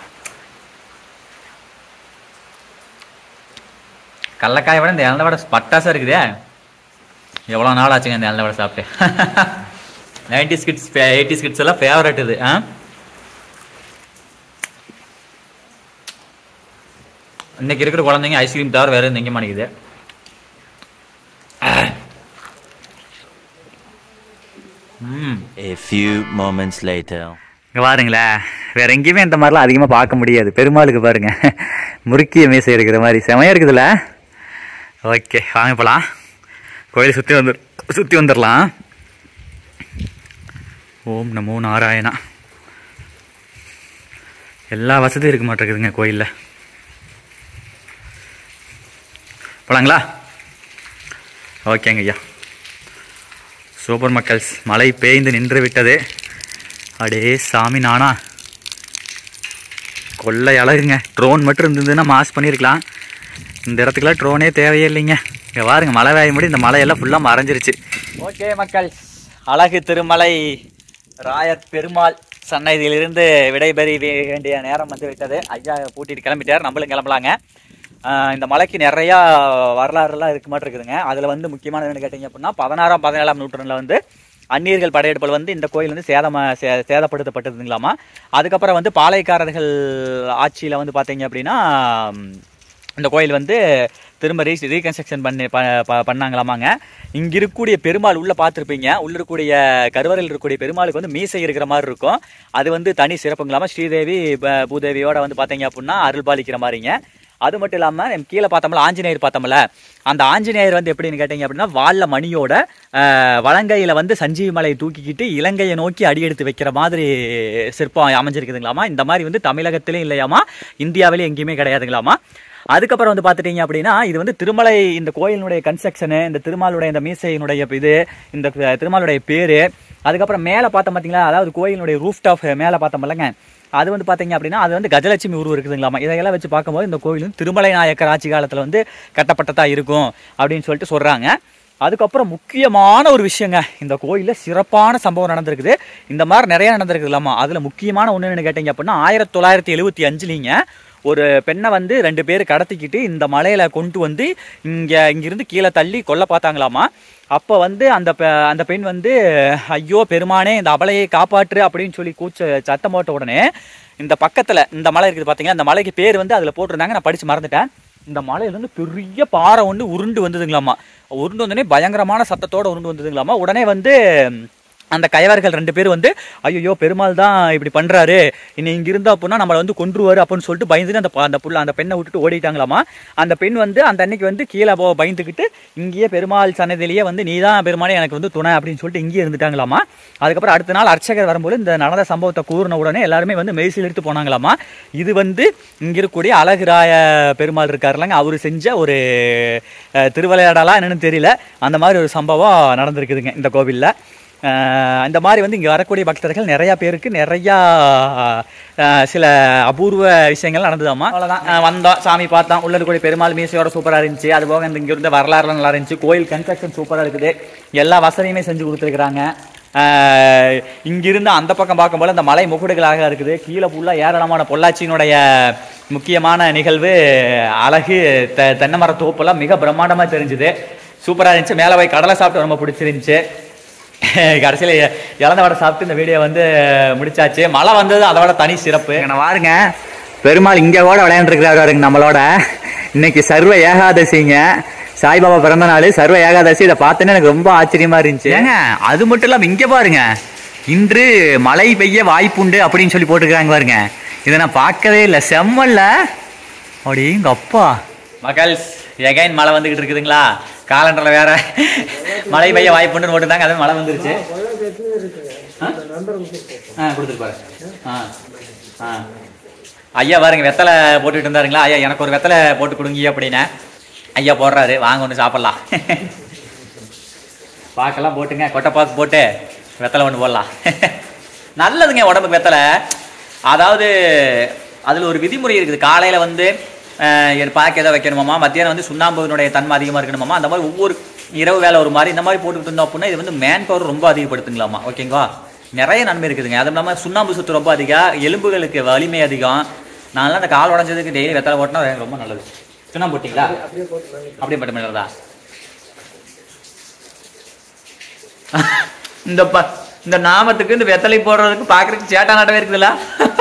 கடலக்காயை விட இந்த இழந்த வடை பட்டாசா இருக்குதே எவ்வளோ நாள் ஆச்சுங்க இந்த இழந்த வடை சாப்பிட்டு நைன்டிஸ் கிட்ஸ் எயிட்டிஸ் கிட்ஸ் எல்லாம் ஃபேவரட் இது ஆ இன்னைக்கு இருக்கிற குழந்தைங்க ஐஸ்கிரீம் தவிர வேற எதுவும் திங்க மாட்டேங்குது ம் A few moments later. இங்கே பாருங்களேன் வேற எங்கேயுமே இந்த மாதிரிலாம் அதிகமாக பார்க்க முடியாது பெருமாளுக்கு பாருங்க முறுக்கிய மீசை இருக்கிற மாதிரி செமையாக இருக்குதுல்ல ஓகே வாங்க போகலாம் கோயில் சுற்றி வந்து சுற்றி வந்துடலாம் ஓம் நமோ நாராயணா எல்லா வசதியும் இருக்க மாட்டேங்குதுங்க கோயிலில் போலாங்களா ஓகேங்க ஐயா சூப்பர் மக்கள்ஸ் மழை பெய்ந்து நின்று விட்டது அடே சாமி நானா கொள்ளை அழகுங்க ட்ரோன் மட்டும் இருந்ததுன்னா மாஸ் பண்ணியிருக்கலாம் இந்த இடத்துக்குலாம் ட்ரோனே தேவையே இல்லைங்க இங்கே பாருங்க மழை பெய்யும் முடி இந்த மலையெல்லாம் ஃபுல்லாக மறைஞ்சிருச்சு ஓகே மக்கள் அழகு திருமலை ராயர் பெருமாள் சன்னதியிலிருந்து விடைபெறி வேண்டிய நேரம் வந்து விட்டது ஐயா பூட்டிட்டு கிளம்பிட்டார் நம்மளும் கிளம்பலாங்க ஆஹ் இந்த மலைக்கு நிறையா வரலாறுலாம் இருக்கு மாட்டு இருக்குதுங்க அதில் வந்து முக்கியமானது என்ன கேட்டிங்க அப்படின்னா பதினாறாம் பதினேழாம் நூற்றாண்டில் வந்து அந்நியர்கள் படையெடுப்பில் வந்து இந்த கோயில் வந்து சேதமா சே சேதப்படுத்தப்பட்டதுங்களாமா அதுக்கப்புறம் வந்து பாளையக்காரர்கள் ஆட்சியில் வந்து பார்த்தீங்க அப்படின்னா ம், இந்த கோயில் வந்து திரும்ப ரீ ரீகன்ஸ்ட்ரக்ஷன் பண்ணி ப ப- பண்ணாங்களாமாங்க இங்கே இருக்கக்கூடிய பெருமாள் உள்ளே பார்த்துருப்பீங்க உள்ள இருக்கக்கூடிய கருவறையில் இருக்கக்கூடிய பெருமாளுக்கு வந்து மீசை இருக்கிற மாதிரி இருக்கும் அது வந்து தனி சிறப்புங்களாமா ஸ்ரீதேவி ப- பூதேவியோட வந்து பார்த்தீங்க அப்படின்னா அருள் பாலிக்கிற மாதிரிங்க அது மட்டும் இல்லாமல் நம்ம கீழே பார்த்தோம்ல ஆஞ்சநேயர் பார்த்தோம்ல அந்த ஆஞ்சநேயர் வந்து எப்படின்னு கேட்டிங்க அப்படின்னா வால்ல மணியோட அஹ், வலங்கையில வந்து சஞ்சீவி மலையை தூக்கிக்கிட்டு இலங்கையை நோக்கி அடியெடுத்து வைக்கிற மாதிரி சிற்பம் அமைஞ்சிருக்குதுங்களாமா இந்த மாதிரி வந்து தமிழகத்திலையும் இல்லையாமா இந்தியாவிலையும் எங்கேயுமே கிடையாதுங்களாமா அதுக்கப்புறம் வந்து பார்த்துட்டீங்க அப்படின்னா இது வந்து திருமலை இந்த கோயிலினுடைய கன்ஸ்ட்ரக்ஷனு இந்த திருமாலுடைய இந்த மீசையினுடைய இது இந்த திருமாலுடைய பேர் அதுக்கப்புறம் மேலே பார்த்தோம் பார்த்தீங்களா அதாவது கோயிலினுடைய ரூஃப் டாப் மேலே பார்த்தோம் இல்லைங்க அது வந்து பார்த்தீங்க அப்படின்னா அது வந்து கஜலட்சுமி உருவம் இருக்குதுங்களாமா இதையெல்லாம் வச்சு பார்க்கும்போது இந்த கோவில் வந்து திருமலை நாயக்கர் ஆட்சி காலத்தில் வந்து கட்டப்பட்டதா இருக்கும் அப்படின்னு சொல்லிட்டு சொல்கிறாங்க அதுக்கப்புறம் முக்கியமான ஒரு விஷயங்க இந்த கோயிலில் சிறப்பான சம்பவம் நடந்திருக்குது இந்த மாதிரி நிறைய நடந்திருக்குதுலாமா அதில் முக்கியமான ஒன்று என்ன கேட்டீங்க அப்படின்னா ஆயிரத்தி தொள்ளாயிரத்தி எழுபத்தி அஞ்சுலிங்க ஒரு பெண்ணை வந்து ரெண்டு பேர் கடத்திக்கிட்டு இந்த மலையில கொண்டு வந்து இங்கே இங்கிருந்து கீழே தள்ளி கொல்ல பார்த்தாங்களாமா அப்போ வந்து அந்த பெ- அந்த பெண் வந்து ஐயோ பெருமானே இந்த அபலையை காப்பாற்று அப்படின்னு சொல்லி கூச்ச சத்தம் போட்ட உடனே இந்த பக்கத்தில் இந்த மலை இருக்குது பார்த்தீங்களா இந்த மலைக்கு பேர் வந்து அதில் போட்டிருந்தாங்க நான் படித்து மறந்துட்டேன் இந்த மலையில இருந்து பெரிய பாறை ஒன்று உருண்டு வந்ததுங்களாமா உருண்டு வந்தோடனே பயங்கரமான சத்தத்தோட உருண்டு வந்ததுங்களாமா உடனே வந்து அந்த கயவர்கள் ரெண்டு பேரும் வந்து ஐயோ பெருமாள் தான் இப்படி பண்றாரு இனி இங்க இருந்தா அப்படின்னா நம்மளை வந்து கொன்றுவாரு அப்படின்னு சொல்லிட்டு பயந்துட்டு அந்த ப- அந்த புள்ள அந்த பெண்ணை விட்டுட்டு ஓடிட்டாங்களாமா அந்த பெண் வந்து அந்த அன்னைக்கு வந்து கீழே போ பயந்துக்கிட்டு இங்கேயே பெருமாள் சன்னதிலேயே வந்து நீ தான் பெருமாளே எனக்கு வந்து துணை அப்படின்னு சொல்லிட்டு இங்கேயே இருந்துட்டாங்களாமா அதுக்கப்புறம் அடுத்த நாள் அர்ச்சகர் வரும்போது இந்த நடந்த சம்பவத்தை கூறின உடனே எல்லாருமே வந்து மெய்சில் எடுத்து போனாங்களாமா இது வந்து இங்க இருக்கக்கூடிய அழகுராய பெருமாள் இருக்காருலங்க அவர் செஞ்ச ஒரு அஹ், திருவிளையாடலா என்னன்னு தெரியல அந்த மாதிரி ஒரு சம்பவம் நடந்திருக்குதுங்க இந்த கோவில்ல அஹ், இந்த மாதிரி வந்து இங்கே வரக்கூடிய பக்தர்கள் நிறையா பேருக்கு நிறையா அஹ், சில அபூர்வ விஷயங்கள் நடந்ததாமா அவ்வளோதான் அஹ், வந்தோம் சாமி பார்த்தோம் உள்ள இருக்கக்கூடிய பெருமாள் மீசையோட சூப்பராக இருந்துச்சு அது போக இந்த இங்கே இருந்த வரலாறுலாம் நல்லா இருந்துச்சு கோயில் கன்ஸ்ட்ரக்ஷன் சூப்பராக இருக்குது எல்லா வசதியுமே செஞ்சு கொடுத்துருக்குறாங்க ஆஹ் இங்கிருந்து அந்த பக்கம் பார்க்கும்போது அந்த மலை முகுடுகளாக இருக்குது கீழே ஃபுல்லாக ஏராளமான பொள்ளாச்சியினுடைய முக்கியமான நிகழ்வு அழகு த தென்னை மர தோப்பெல்லாம் மிக பிரம்மாண்டமாக தெரிஞ்சுது சூப்பராக இருந்துச்சு மேலே போய் கடலை சாப்பிட்டு ரொம்ப பிடிச்சிருந்துச்சு கடைசியில் இழந்த வடை சாப்பிட்டு இந்த வீடியோ வந்து முடிச்சாச்சு மழை வந்தது அதோட தனி சிறப்பு நான் பாருங்க பெருமாள் இங்கே கூட விளையாண்டுருக்கிறாரு நம்மளோட இன்னைக்கு சர்வ ஏகாதசிங்க சாய்பாபா பிறந்த நாள் சர்வ ஏகாதசி இதை பார்த்தோன்னே எனக்கு ரொம்ப ஆச்சரியமா இருந்துச்சு ஏங்க அது மட்டும் இல்லாமல் இங்கே பாருங்க இன்று மழை பெய்ய வாய்ப்புண்டு அப்படின்னு சொல்லி போட்டுருக்காங்க பாருங்க இதை நான் பார்க்கவே இல்லை செம்மல்ல அப்படிங்க அப்பா மகள்ஸ் எகைன் மழை வந்துகிட்டு இருக்குதுங்களா காலண்டரில் வேற மழை பெய்ய வாய்ப்புண்டுன்னு போட்டுருந்தாங்க அது மழை வந்துருச்சு ஆ கொடுத்துட்டு பாரு ஆ ஆ ஐயா பாருங்க வெத்தலை போட்டுட்டு இருந்தாருங்களா ஐயா எனக்கு ஒரு வெத்தலை போட்டு கொடுங்க அப்படின்னு ஐயா போடுறாரு வாங்க ஒன்று சாப்பிட்லாம் பாக்கெல்லாம் போட்டுங்க கொட்டைப்பாக்கு போட்டு வெத்தலை ஒன்று போடலாம் நல்லதுங்க உடம்புக்கு வெத்தலை அதாவது அதில் ஒரு விதிமுறை இருக்குது காலையில் வந்து அஹ், என் பாக்கு எதை வைக்கணுமாமா மத்தியானம் வந்து சுண்ணாம்புனுடைய தன்மை அதிகமாக இருக்கணுமாமா அந்த மாதிரி ஒவ்வொரு இரவு வேலை ஒரு மாதிரி இந்த மாதிரி போட்டுக்கிட்டு இருந்தோம் அப்படின்னா இது வந்து மேன் பவர் ரொம்ப அதிகப்படுத்துங்களாமா ஓகேங்களா நிறைய நன்மை இருக்குதுங்க அதுவும் இல்லாமல் சுண்ணாம்பு சுத்து ரொம்ப அதிகம் எலும்புகளுக்கு வலிமை அதிகம் நான்லாம் அந்த கால் உடஞ்சதுக்கு டெய்லி வெத்தலை போட்டினா எனக்கு ரொம்ப நல்லது சுண்ணாம்பு போட்டிங்களா அப்படியே போட்ட நல்லதா இந்த ப இந்த நாமத்துக்கு இந்த வெத்தலை போடுறதுக்கு பார்க்கறதுக்கு சேட்டா நாட்டவே இருக்குதுல்ல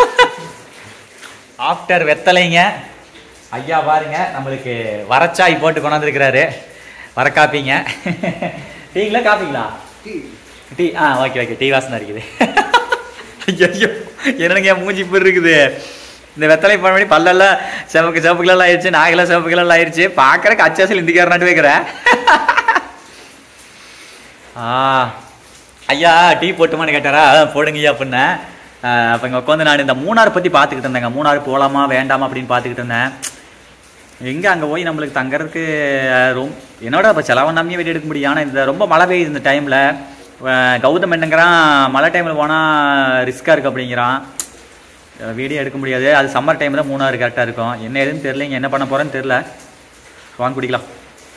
ஆஃப்டர் வெத்தலைங்க ஐயா பாருங்க நம்மளுக்கு வரச்சாய் போட்டு கொண்டாந்துருக்கிறாரு வர காப்பிங்க டீங்களா காப்பிங்களா டீ ஆ ஓகே ஓகே டீ வாசனை இருக்குது ஐயோ என்னங்க மூஞ்சி இப்படி இருக்குது இந்த வெத்தலை போன பண்ணி பல்லெல்லாம் சிவப்பு சிவப்புகளெல்லாம் ஆயிடுச்சு நாகெல்லாம் சிவப்புகளெல்லாம் ஆயிடுச்சு பார்க்கறக்கு அச்சாசல் இந்திக்கார நாட்டு வைக்கிறேன் ஆ ஐயா டீ போட்டுமான்னு கேட்டாரா "ஆ, போடுங்கய்யா அப்படின்னேன் அப்போ இங்கே உட்காந்து நான் இந்த மூணார் பற்றி பார்த்துக்கிட்டு இருந்தேங்க மூணார் போகலாமா வேண்டாமா அப்படின்னு பார்த்துக்கிட்டு இருந்தேன் எங்கே அங்கே போய் நம்மளுக்கு தங்கறதுக்கு ரொம்ப என்னோட இப்போ செலவண்ணாமையே வீடு எடுக்க முடியும் ஆனால் இந்த ரொம்ப மழை பெய்யுது இந்த டைமில் கௌதம் என்னங்கிறான் மழை டைமில் போனால் ரிஸ்க்காக இருக்குது அப்படிங்கிறான் வீடியோ எடுக்க முடியாது அது சம்மர் டைம் தான் மூணாறு கரெக்டாக இருக்கும் என்ன ஏதுன்னு தெரியலைங்க என்ன பண்ண போகிறேன்னு தெரில வாங்க குடிக்கலாம்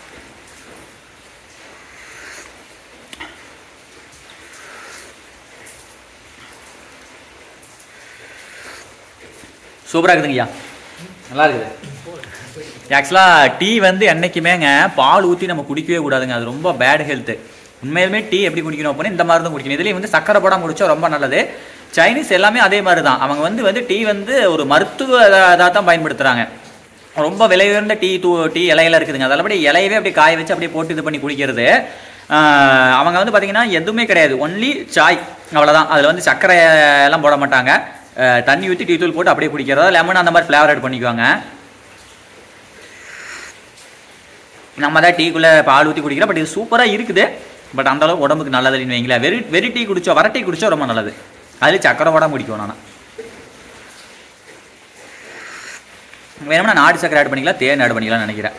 சூப்பராக இருக்குதுங்கய்யா நல்லா இருக்குது ஆக்சுவலாக டீ வந்து என்றைக்குமேங்க பால் ஊற்றி நம்ம குடிக்கவே கூடாதுங்க அது ரொம்ப பேட் ஹெல்த்து உண்மையிலுமே டீ எப்படி குடிக்கணும் அப்படின்னா இந்த மாதிரி தான் குடிக்கணும் இதுலேயும் வந்து சக்கரை போடாமல் குடிச்சா ரொம்ப நல்லது சைனீஸ் எல்லாமே அதே மாதிரி தான் அவங்க வந்து வந்து டீ வந்து ஒரு மருத்துவ இதாக தான் பயன்படுத்துகிறாங்க ரொம்ப விலை உயர்ந்த டீ தூ டீ இலையில இருக்குதுங்க அதில் அப்படியே இலையவே அப்படியே காய வச்சு அப்படியே போட்டு இது பண்ணி குடிக்கிறது ஆஹ் அவங்க வந்து பார்த்தீங்கன்னா எதுவுமே கிடையாது ஒன்லி சாய் அவ்வளோதான் அதில் வந்து சர்க்கரை எல்லாம் போட மாட்டாங்க ஆஹ் தண்ணி ஊற்றி டீ தூள் போட்டு அப்படியே குடிக்கிறதா லெமன் அந்த மாதிரி ஃப்ளேவர் ஆட் பண்ணிக்குவாங்க நம்ம தான் டீக்குள்ளே பால் ஊற்றி குடிக்கிறோம் பட் இது சூப்பராக இருக்குது பட் அந்த அளவுக்கு உடம்புக்கு நல்லதுன்னு வைங்களேன் வெறி வெறி டீ குடிச்சோம் வர டீ குடிச்சா ரொம்ப நல்லது அதில் சக்கரை போடாம குடிக்கும் நான் வேணும்னா நாட்டு சக்கரை ஆட் பண்ணிக்கலாம் தேன் ஆட் பண்ணிக்கலாம்னு நினைக்கிறேன்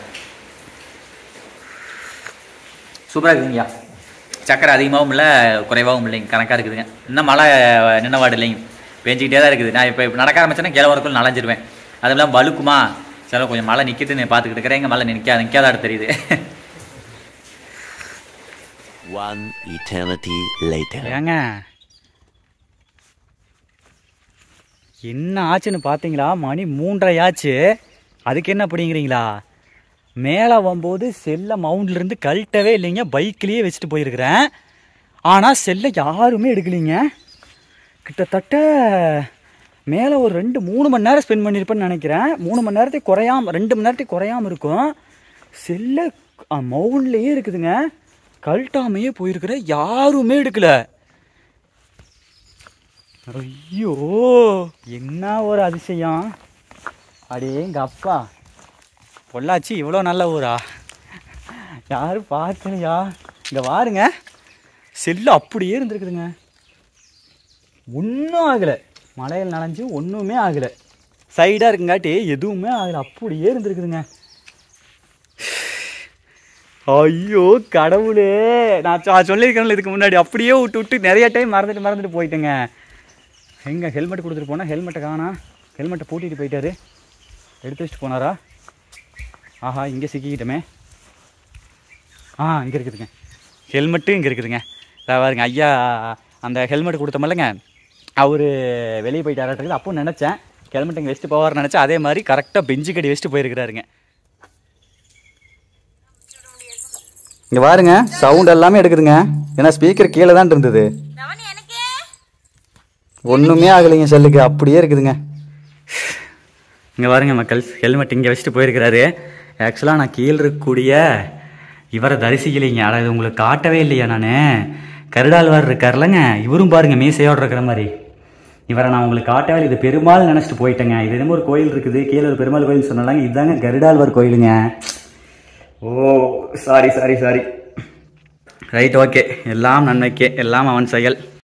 சூப்பராக இருக்குதுங்கய்யா சக்கரை அதிகமாகவும் இல்லை குறைவாகவும் இல்லைங்க கணக்காக இருக்குதுங்க இன்னும் மழை நின்னவாடு இல்லைங்க பேஞ்சிக்கிட்டே தான் இருக்குது நான் இப்போ இப்போ நடக்க ஆரம்பிச்சேன்னா கீழே வரக்குள்ள நனைஞ்சிருவேன் அதுவும் இல்லாமல் வழுக்குமா சில கொஞ்சம் மழை நிற்கிதுன்னு பார்த்துக்கிட்டு இருக்கிறேன் எங்கள் மழை நிற்காத நிற்காதாடு தெரியுது One eternity later. ஏங்க என்ன ஆச்சுன்னு பார்த்தீங்களா மணி மூன்றரை ஆச்சு அதுக்கு என்ன அப்படிங்கிறீங்களா மேலே வரும்போது செல்லை மவுண்ட்லேருந்து கழட்டவே இல்லைங்க பைக்லேயே வச்சுட்டு போயிருக்கிறேன் ஆனால் செல்லை யாருமே எடுக்கலைங்க கிட்டத்தட்ட மேலே ஒரு ரெண்டு மூணு மணி நேரம் ஸ்பெண்ட் பண்ணியிருப்பேன்னு நினைக்கிறேன் மூணு மணி நேரத்துக்கு குறையாம ரெண்டு மணி நேரத்துக்கு குறையாம இருக்கும் செல்லை மவுண்ட்லேயே இருக்குதுங்க கழட்டாமையே போயிருக்கிற யாருமே எடுக்கல ஐயோ என்ன ஒரு அதிசயம் அடே எங்க அப்பா பொள்ளாச்சி இவ்வளோ நல்ல ஊரா யாரும் பார்க்கலையா இங்கே பாருங்க செல்லு அப்படியே இருந்திருக்குதுங்க ஒன்றும் ஆகலை மழையில் நனைஞ்சு ஒன்றுமே ஆகலை சைடாக இருக்குங்காட்டி எதுவுமே ஆகலை அப்படியே இருந்திருக்குதுங்க ஐயோ கடவுளே நான் சொ- சொல்லியிருக்கேன்ல இதுக்கு முன்னாடி அப்படியே விட்டு விட்டு நிறைய டைம் மறந்துட்டு மறந்துட்டு போயிட்டேங்க எங்கே ஹெல்மெட் கொடுத்துட்டு போனால் ஹெல்மெட்டை காணா ஹெல்மெட்டை பூட்டிட்டு போயிட்டாரு எடுத்து வச்சுட்டு போனாரா ஆஹா இங்கே சிக்கிக்கிட்டோமே ஆ இங்கே இருக்குதுங்க ஹெல்மெட்டும் இங்கே இருக்குதுங்க இதா பாருங்க ஐயா அந்த ஹெல்மெட் கொடுத்தமில்லங்க அவர் வெளியே போயிட்டாராட்டுறது அப்போ நினச்சேன் ஹெல்மெட் இங்கே வச்சுட்டு போவார்னு நினச்சேன் அதே மாதிரி கரெக்டாக பெஞ்சு கட்டி வச்சுட்டு போயிருக்கிறாருங்க இங்கே பாருங்க சவுண்ட் எல்லாமே எடுக்குதுங்க ஏன்னா ஸ்பீக்கர் கீழே தான் இருந்தது ஒன்றுமே ஆகலைங்க செல்லுக்கு அப்படியே இருக்குதுங்க இங்கே பாருங்க மக்கள் ஹெல்மெட் இங்கே வச்சுட்டு போயிருக்கிறாரு ஆக்சுவலாக நான் கீழே இருக்கக்கூடிய இவரை தரிசிக்கலைங்க ஆனால் இது உங்களுக்கு காட்டவே இல்லையா நான் கருடாழ்வார் இருக்கார்லங்க இவரும் பாருங்க மீசையோடு இருக்கிற மாதிரி இவரை நான் உங்களுக்கு காட்டவே இல்லை இது பெருமாள் நினச்சிட்டு போயிட்டேங்க இது என்னமோ ஒரு கோயில் இருக்குது கீழே ஒரு பெருமாள் கோயில் சொன்னாங்க இதுதாங்க கருடாழ்வார் கோயிலுங்க ஓ sorry sorry sorry right okay எல்லாம் நன்மைக்கே எல்லாம் அவன் செயல்